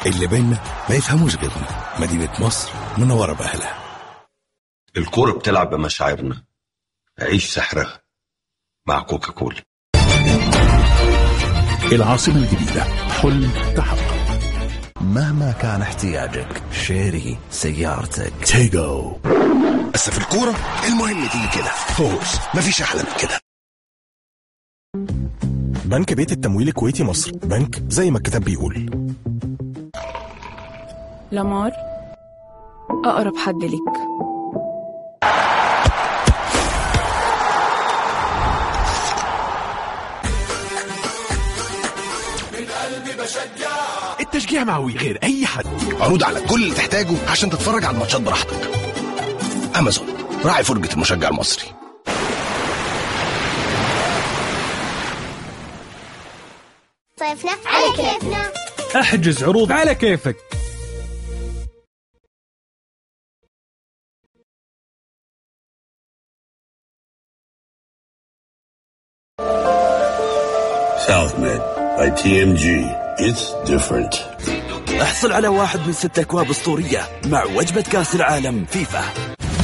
اللي بينا ما يفهموش غيرنا مدينة مصر منورة بأهلها الكورة بتلعب بمشاعرنا عيش سحرها مع كوكاكولا العاصمة الجديدة حلم تحقق مهما كان احتياجك شيري سيارتك تيجو بس في الكورة المهم تيجي كده فوز مفيش أحلى من كده بنك بيت التمويل الكويتي مصر بنك زي ما الكتاب بيقول لامار أقرب حد ليك التشجيع معوي غير أي حد عروض على كل اللي تحتاجه عشان تتفرج على الماتشات براحتك أمازون راعي فرجة المشجع المصري صيفنا على كيفنا احجز عروض على كيفك South Med by TMG. It's different. احصل على واحد من ست أكواب أسطورية مع وجبة كأس العالم فيفا